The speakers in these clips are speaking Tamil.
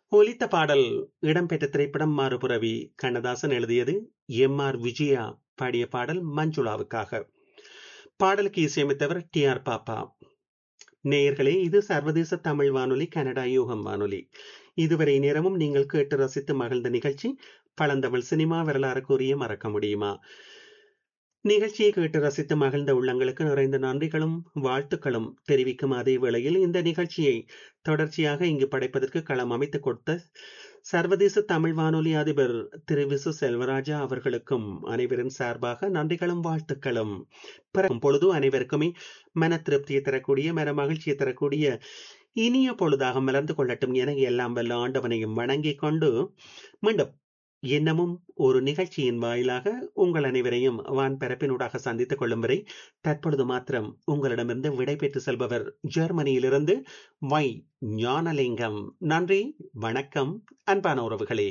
ஒலித்த பாடல் இடம்பெற்ற திரைப்படம் மாறுபுறவி கண்ணதாசன் எழுதியது எம் ஆர் விஜயா பாடிய பாடல் மஞ்சுளாவுக்காக பாடலுக்கு இசையமைத்தவர் டி ஆர் பாப்பா நேயர்களே இது சர்வதேச தமிழ் வானொலி கனடா யூகம் வானொலி இதுவரை நேரமும் நீங்கள் கேட்டு ரசித்து மகிழ்ந்த நிகழ்ச்சி பழந்தமிழ் சினிமா வரலாறு கூறிய மறக்க முடியுமா நிகழ்ச்சியை கேட்டு ரசித்து மகிழ்ந்த உள்ளங்களுக்கு நிறைந்த நன்றிகளும் வாழ்த்துக்களும் தெரிவிக்கும் அதே வேளையில் இந்த நிகழ்ச்சியை தொடர்ச்சியாக இங்கு படைப்பதற்கு களம் அமைத்துக் கொடுத்த சர்வதேச தமிழ் வானொலி அதிபர் திரு விசு செல்வராஜா அவர்களுக்கும் அனைவரின் சார்பாக நன்றிகளும் வாழ்த்துக்களும் பிறக்கும் பொழுது அனைவருக்குமே மன திருப்தியை தரக்கூடிய மன மகிழ்ச்சியை தரக்கூடிய இனிய பொழுதாக மலர்ந்து கொள்ளட்டும் என எல்லாம் வல்ல ஆண்டவனையும் வணங்கிக் கொண்டு மீண்டும் இன்னமும் ஒரு நிகழ்ச்சியின் வாயிலாக உங்கள் அனைவரையும் வான் பரப்பினூடாக சந்தித்துக் கொள்ளும் வரை தற்பொழுது மாத்திரம் உங்களிடமிருந்து விடைபெற்று செல்பவர் ஜெர்மனியிலிருந்து வை ஞானலிங்கம் நன்றி வணக்கம் அன்பான உறவுகளே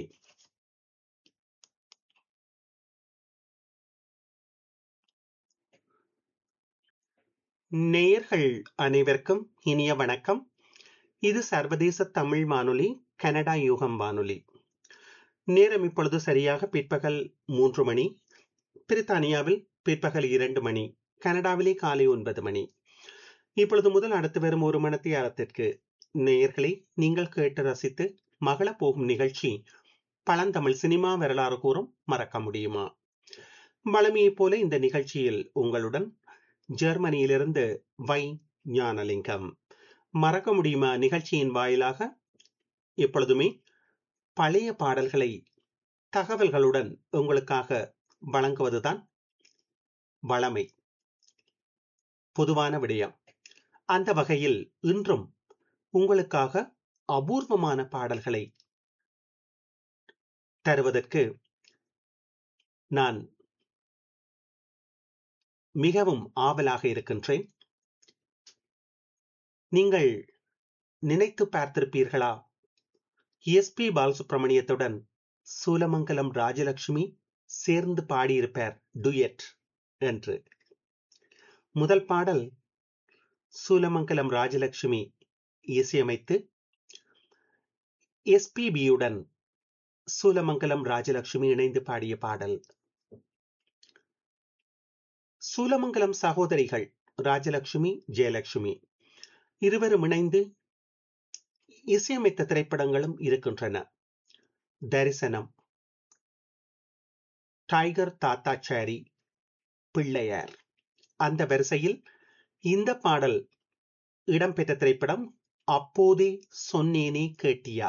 நேயர்கள் அனைவருக்கும் இனிய வணக்கம் இது சர்வதேச தமிழ் வானொலி கனடா யூகம் வானொலி நேரம் இப்பொழுது சரியாக பிற்பகல் மூன்று மணி பிரித்தானியாவில் பிற்பகல் இரண்டு மணி கனடாவிலே காலை ஒன்பது மணி இப்பொழுது முதல் அடுத்து வரும் ஒரு மணத்தியாரத்திற்கு நேயர்களை நீங்கள் கேட்டு ரசித்து மகள போகும் நிகழ்ச்சி பழந்தமிழ் சினிமா வரலாறு கூறும் மறக்க முடியுமா வளமையைப் போல இந்த நிகழ்ச்சியில் உங்களுடன் ஜெர்மனியிலிருந்து வை ஞானலிங்கம் மறக்க முடியுமா நிகழ்ச்சியின் வாயிலாக எப்பொழுதுமே பழைய பாடல்களை தகவல்களுடன் உங்களுக்காக வழங்குவதுதான் வளமை பொதுவான விடயம் அந்த வகையில் இன்றும் உங்களுக்காக அபூர்வமான பாடல்களை தருவதற்கு நான் மிகவும் ஆவலாக இருக்கின்றேன் நீங்கள் நினைத்து பார்த்திருப்பீர்களா எஸ் பி பாலசுப்ரமணியத்துடன் சூலமங்கலம் ராஜலட்சுமி சேர்ந்து பாடியிருப்பார் டுயட் என்று முதல் பாடல் சூலமங்கலம் ராஜலட்சுமி இசையமைத்து எஸ்பிபியுடன் சூலமங்கலம் ராஜலட்சுமி இணைந்து பாடிய பாடல் சூலமங்கலம் சகோதரிகள் ராஜலட்சுமி ஜெயலட்சுமி இருவரும் இணைந்து இசையமைத்த திரைப்படங்களும் இருக்கின்றன தரிசனம் டைகர் தாத்தாச்சாரி பிள்ளையார் அந்த வரிசையில் இந்த பாடல் இடம்பெற்ற திரைப்படம் அப்போதே சொன்னேனே கேட்டியா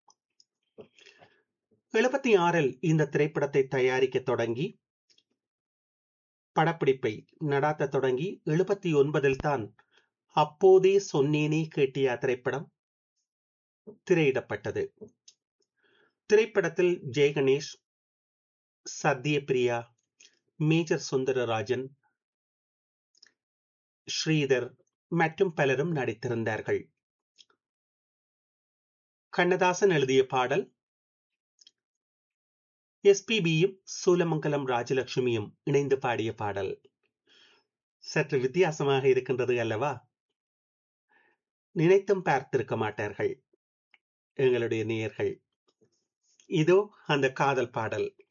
எழுபத்தி ஆறில் இந்த திரைப்படத்தை தயாரிக்க தொடங்கி படப்பிடிப்பை நடாத்த தொடங்கி எழுபத்தி ஒன்பதில் தான் அப்போதே சொன்னேனே கேட்டியா திரைப்படம் திரையிடப்பட்டது திரைப்படத்தில் ஜெயகணேஷ் சத்யபிரியா மேஜர் சுந்தரராஜன் ஸ்ரீதர் மற்றும் பலரும் நடித்திருந்தார்கள் கண்ணதாசன் எழுதிய பாடல் எஸ்பிபியும் சூலமங்கலம் ராஜலட்சுமியும் இணைந்து பாடிய பாடல் சற்று வித்தியாசமாக இருக்கின்றது அல்லவா நினைத்தும் பார்த்திருக்க மாட்டார்கள் எங்களுடைய நேயர்கள் இதோ அந்த காதல் பாடல்